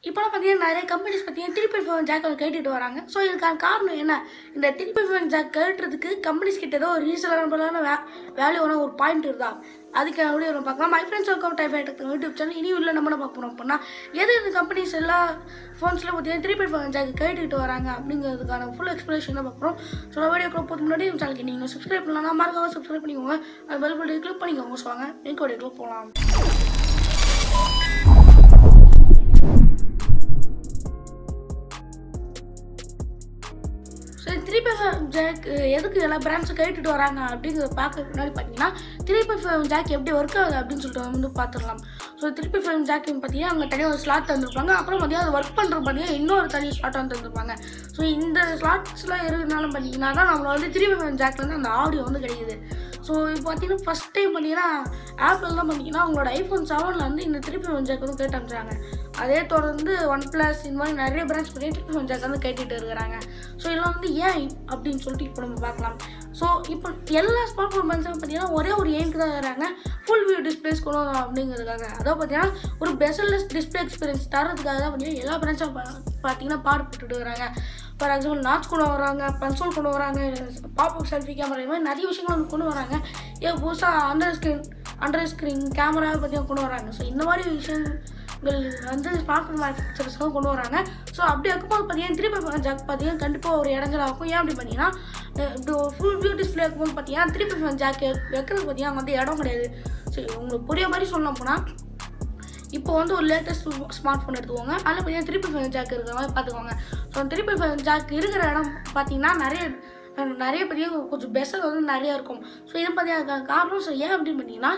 இப்போலாம் பார்த்தீங்கன்னா நிறைய கம்பெனிஸ் பார்த்தீங்கன்னா திருப்பி ஃபோன் ஜாக் கேட்டுட்டு வராங்க ஸோ இதுக்கான காரணம் என்ன இந்த திருப்பி ஃபோன் ஜாக் கேட்டுறதுக்கு கம்பெனிஸ் கிட்ட ஏதோ ஒரு ரீசனபிளான வே வேல்யூவான ஒரு பாயிண்ட் இருந்தா அதுக்கு அப்படியே நம்ம பார்க்கலாம் மை ஃப்ரெண்ட்ஸ் வெல்கம் டைப் ஆகிட்டு யூடியூப் சேனல் இனி உள்ள நம்ம என்ன பார்க்க போகிறோம் அப்படின்னா எது இந்த கம்பெனிஸ் எல்லா ஃபோன்ஸில் பார்த்தீங்கன்னா திருப்பி ஃபோன் ஜாக் கேட்டுட்டு வராங்க அப்படிங்கிறதுக்கான ஃபுல் எக்ஸ்பிளேஷன் தான் பார்க்குறோம் ஸோ வீடியோக்குள்ள போகிறது முன்னாடி நம்ம சேனலுக்கு நீங்கள் சப்ஸ்கிரைப் பண்ணலாம் மறக்காம சப்ஸ்கிரைப் பண்ணிக்கோங்க அது பெல் பட்டன் கிளிக் பண்ணிக்கோங்க ஸோ வாங்க எனக்கு வீடியோக்குள்ள போகலாம் ஸோ திருப்பி ஜாக் எதுக்கு எல்லா பிராண்ட்ஸும் கேட்டுட்டு வராங்க அப்படிங்கிறத பார்க்க முன்னாடி பார்த்தீங்கன்னா திருப்பி ஃபேம் ஜாக் எப்படி ஒர்க் ஆகுது அப்படின்னு சொல்லிட்டு வந்து பார்த்துடலாம் ஸோ திருப்பி ஃபேம் ஜாக் பார்த்தீங்கன்னா அவங்க தனியாக ஒரு ஸ்லாட் தந்துருப்பாங்க அப்புறம் பார்த்தீங்கன்னா அது ஒர்க் பண்ணுறது பார்த்தீங்கன்னா இன்னொரு தனி ஸ்லாட் வந்து தந்துருப்பாங்க ஸோ இந்த ஸ்லாட்ஸ்லாம் இருக்கிறதுனால பார்த்தீங்கன்னா தான் நம்மள வந்து திருப்பி ஃபேம் ஜாக்லேருந்து அந்த ஆடியோ வந்து கிடைக்குது ஸோ இப்போ பார்த்தீங்கன்னா ஃபஸ்ட் டைம் பார்த்தீங்கன்னா ஆப்பிள் தான் பார்த்தீங்கன்னா அவங்களோட ஐஃபோன் செவனில் வந்து இந்த திருப்பி ஃபோன் ஜாக் வந்து கேட்டு அனுப்புறாங்க அதே தொடர்ந்து ஒன் ப்ளஸ் இந்த மாதிரி நிறைய பிராண்ட்ஸ் பண்ணி திருப்பி ஃபோன் ஜாக் வந்து கேட்டுட்டு இருக்கிறாங்க ஸோ இதெல்லாம் வந்து ஏன் அப்படின்னு சொல்லிட்டு இப்போ நம்ம பார்க்கலாம் ஸோ இப்போ எல்லா ஸ்மார்ட் ஃபோன் பிராண்ட்ஸும் பார்த்தீங்கன்னா ஒரே ஒரு எய்முக்கு தான் வராங்க ஃபுல் வியூ டிஸ்பிளேஸ் கொண்டு வரணும் அப்படிங்கிறதுக்காக அதாவது பார்த்தீங்கன்னா ஒரு பெசல்லெஸ் டிஸ்பிளே எக்ஸ்பீரியன்ஸ் தரதுக்காக தான் பார்த்தீங்கன்னா எல்லா பிராண்ட்ஸும் பார்த்தீங்கன்னா பாடுபட்டுட்டு வராங்க ஃபார் எக்ஸாம்பிள் நாட்ச் கொண்டு வராங்க பென்சோல் கொண்டு வராங்க பாப்அப் செல்ஃபி கேமரா இது மாதிரி நிறைய விஷயங்கள் வந்து கொண்டு வராங்க ஏன் புதுசாக under screen under screen camera பார்த்தீங்கன்னா கொண்டு வராங்க ஸோ இந்த மாதிரி விஷயங்கள் வந்து ஸ்மார்ட் ஃபோன் மேனுஃபேக்சர்ஸ் வந்து கொண்டு வராங்க ஸோ அப்படி இருக்கும்போது பார்த்தீங்கன்னா திருப்பி ஜாக் பார்த்தீங்கன்னா கண்டிப்பாக ஒரு இடங்கள் ஆகும் ஏன் அப்படி பார்த்தீங்கன்னா இப்படி ஒரு ஃபுல் வியூ டிஸ்பிளே இருக்கும்போது பார்த்தீங்கன்னா திருப்பி ஜாக் வைக்கிறது பார்த்தீங்கன்னா வந்து இடம் கிடையாது ஸோ உங்களுக்கு புரிய மாதிரி சொல்லணும் போனால் இப்போ வந்து ஒரு லேட்டஸ்ட் ஸ்மார்ட் ஃபோன் எடுத்துக்கோங்க அதில் பார்த்தீங்கன்னா திருப்பி ஃபைவ் ஜாக் இருக்கிற மாதிரி பார்த்துக்கோங்க ஸோ திருப்பி ஃபைவ் ஜாக் இருக்கிற இடம் பார்த்தீங்கன்னா நிறைய நிறைய பார்த்தீங்கன்னா கொஞ்சம் பெஸ்ட் வந்து நிறையா இருக்கும் ஸோ இதை பார்த்தீங்கன்னா காரணம் ஸோ ஏன் அப்படின்னு பார்த்தீங்கன்னா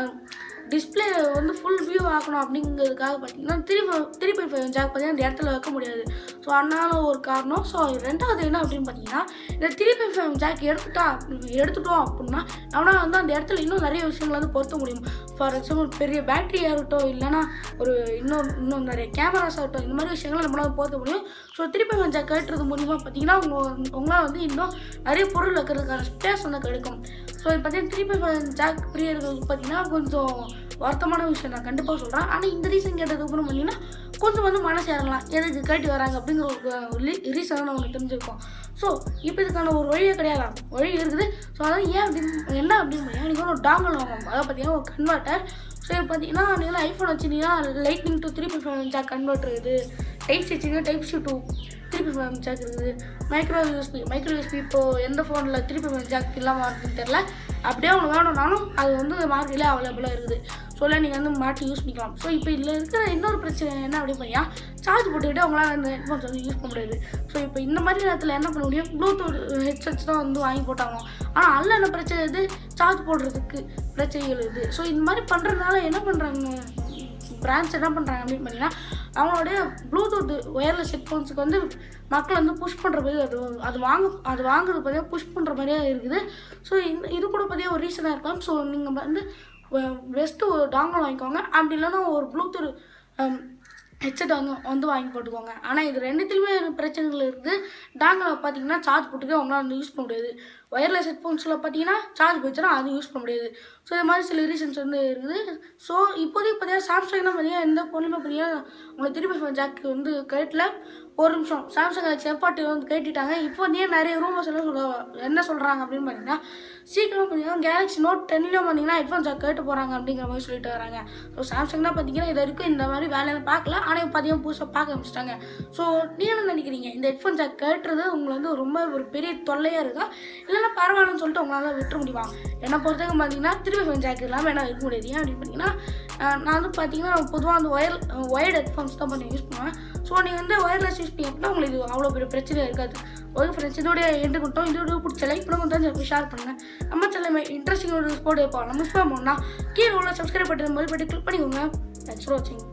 டிஸ்பிளே வந்து ஃபுல் வியூ ஆகணும் அப்படிங்கிறதுக்காக பார்த்தீங்கன்னா திருப்பி திருப்பி ஃபைவ் ஜாக் பார்த்தீங்கன்னா இந்த இடத்துல வைக்க முடியாது ஸோ அதனால ஒரு காரணம் ஸோ ரெண்டாவது என்ன அப்படின்னு பார்த்தீங்கன்னா இந்த திருப்பி ஃபைவ் ஜாக் எடுத்துட்டா எடுத்துட்டோம் அப்படின்னா நம்மளால் வந்து அந்த இடத்துல இன்னும் நிறைய விஷயங்கள் வந்து பொருத்த முடியும் ஃபார் எக்ஸாம்பிள் பெரிய பேட்டரியாக இருக்கட்டும் இல்லைனா ஒரு இன்னும் இன்னும் நிறைய கேமராஸ் ஆகட்டும் இந்த மாதிரி விஷயங்களை நம்மளால் பொருத்த முடியும் ஸோ திருப்பி கொஞ்சம் கேட்டுறது மூலிமா பார்த்தீங்கன்னா உங்க உங்களால் வந்து இன்னும் நிறைய பொருள் வைக்கிறதுக்கான ஸ்பேஸ் வந்து கிடைக்கும் ஸோ இது பார்த்தீங்கன்னா திருப்பி ஜாக் பிரியர்கள் பார்த்தீங்கன்னா கொஞ்சம் வருத்தமான விஷயம் நான் கண்டிப்பாக சொல்கிறேன் ஆனால் இந்த ரீசன் கேட்டதுக்கு அப்புறம் பார்த்தீங்கன்னா கொஞ்சம் வந்து மனசு இறங்கலாம் எதுக்கு கேட்டு வராங்க அப்படிங்கிற ஒரு ரீசனை நமக்கு தெரிஞ்சிருக்கோம் ஸோ இப்போ இதுக்கான ஒரு வழியே கிடையாது வழி இருக்குது ஸோ அதான் ஏன் அப்படின்னு என்ன அப்படின்னு நீங்கள் ஒரு டாங்கல் வாங்கணும் அதாவது பார்த்தீங்கன்னா ஒரு கன்வெர்ட்டர் ஸோ இப்போ பார்த்தீங்கன்னா நீங்கள் ஐஃபோன் வச்சுருந்தீங்கன்னா lightning to three point jack converter இது டைப் சி வச்சுருந்தீங்கன்னா டைப் சி டூ திருப்பி ஃபோன் ஜாக் இருக்குது மைக்ரோ யூஎஸ்பி மைக்ரோ யூஎஸ்பி இப்போது எந்த ஃபோனில் திருப்பி ஃபோன் ஜாக் இல்லாமல் இருக்குன்னு தெரில அப்படியே உங்களுக்கு வேணும்னாலும் அது வந்து மார்க்கெட்டில் அவைலபிளாக இருக்குது சொல்ல நீங்கள் வந்து மாட்டி யூஸ் பண்ணிக்கலாம் ஸோ இப்போ இதில் இருக்கிற இன்னொரு பிரச்சனை என்ன அப்படி பண்ணியா சார்ஜ் போட்டுக்கிட்டு அவங்களால அந்த ஹெட்ஃபோன்ஸ் வந்து யூஸ் பண்ண முடியாது ஸோ இப்போ இந்த மாதிரி நேரத்தில் என்ன பண்ண முடியும் ப்ளூடூத் ஹெட்செட்ஸ் தான் வந்து வாங்கி போட்டாங்க ஆனால் அதில் என்ன பிரச்சனை இது சார்ஜ் போடுறதுக்கு பிரச்சனைகள் இது ஸோ இந்த மாதிரி பண்ணுறதுனால என்ன பண்ணுறாங்க பிராண்ட்ஸ் என்ன பண்ணுறாங்க அப்படின்னு பார்த்தீங்கன்னா அவங்களுடைய ப்ளூடூத் ஒயர்லெஸ் ஹெட்ஃபோன்ஸுக்கு வந்து மக்கள் வந்து புஷ் பண்ணுற மாதிரி அது அது வாங்க அது வாங்குறது பார்த்தீங்கன்னா புஷ் பண்ணுற மாதிரியே இருக்குது ஸோ இந்த இது கூட பார்த்தீங்கன்னா ஒரு ரீசனாக இருக்கலாம் ஸோ நீங்கள் வந்து பெஸ்ட்டு ஒரு டாங்கல் வாங்கிக்கோங்க அப்படி இல்லைன்னா ஒரு ப்ளூடூத் ஹெட்செட் வாங்க வந்து வாங்கி போட்டுக்கோங்க ஆனால் இது ரெண்டுத்துலையுமே பிரச்சனைகள் இருக்குது டாங்கலை பார்த்தீங்கன்னா சார்ஜ் போட்டுக்க உங்களால் வந்து யூஸ் பண்ண முடியாது ஒயர்லெஸ் ஹெட்ஃபோன்ஸில் பார்த்தீங்கன்னா சார்ஜ் போச்சுன்னா அது யூஸ் பண்ண முடியாது ஸோ இது மாதிரி சில ரீசன்ஸ் வந்து இருக்குது ஸோ இப்போதைக்கு பார்த்தீங்கன்னா சாம்சங்னா பார்த்தீங்கன்னா எந்த ஃபோன்லையுமே பார்த்தீங்கன்னா உங்களுக்கு திருப்பி ஜாக் வந்து கேட்டில் ஒரு நிமிஷம் சாம்சங் கேலக்ஸி எஃபார்ட்டி வந்து கேட்டுட்டாங்க இப்போ வந்து நிறைய ரூமர்ஸ் எல்லாம் சொல்ல என்ன சொல்கிறாங்க அப்படின்னு பார்த்தீங்கன்னா சீக்கிரம் பார்த்தீங்கன்னா கேலக்ஸி நோட் டென்லேயும் பார்த்தீங்கன்னா ஹெட்ஃபோன் ஜாக் கேட்டு போகிறாங்க அப்படிங்கிற மாதிரி சொல்லிட்டு வராங்க ஸோ சாம்சங் தான் பார்த்தீங்கன்னா இது வரைக்கும் இந்த மாதிரி வேலையை பார்க்கல ஆனால் இப்போ பார்த்தீங்கன்னா புதுசாக பார்க்க ஆரம்பிச்சிட்டாங்க ஸோ நீங்கள் என்ன நினைக்கிறீங்க இந்த ஹெட்ஃபோன் ஜாக் கேட்டுறது உங்களுக்கு வந்து ரொம்ப ஒரு பெரிய தொல்லையாக இருக்கா இல்லைன்னா பரவாயில்லன்னு சொல்லிட்டு உங்களால் விட்டுற முடியுமா என்னை பொறுத்தவரைக்கும் பார்த்தீங்கன்னா திருப்பி ஃபோன் ஜாக் இல்லாமல் என்ன இருக்க முடியாது ஏன் அப்படின்னு பார்த்தீங்கன்னா நான் வந்து பார்த்தீங்கன்னா பொதுவாக அந்த ஒயர் ஒயர்டு ஹெட்ஃபோன்ஸ் தான் பண்ணி யூஸ் பண்ணுவேன் ஸோ நீங்கள் வந்து ஒயர்லெஸ் யூஸ் பண்ணி அப்படின்னா உங்களுக்கு இது அவ்வளோ பெரிய பிரச்சனை இருக்காது ஓகே ஃப்ரெண்ட்ஸ் இதோடைய எண்டு மட்டும் இதோட பிடிச்ச லைக் பண்ண கொஞ்சம் ஷேர் பண்ணுங்கள் நம்ம சேனல் இன்ட்ரெஸ்டிங் ஒரு ஸ்போர்ட் வைப்போம் நம்ம மிஸ் பண்ணோம்னா கீழே உள்ள சப்ஸ்கிரைப் பட்டன் பெல் பட்டி கிளிக் பண்ணிக்கோங்க தேங்க்ஸ் ஃபார் வாட்சிங்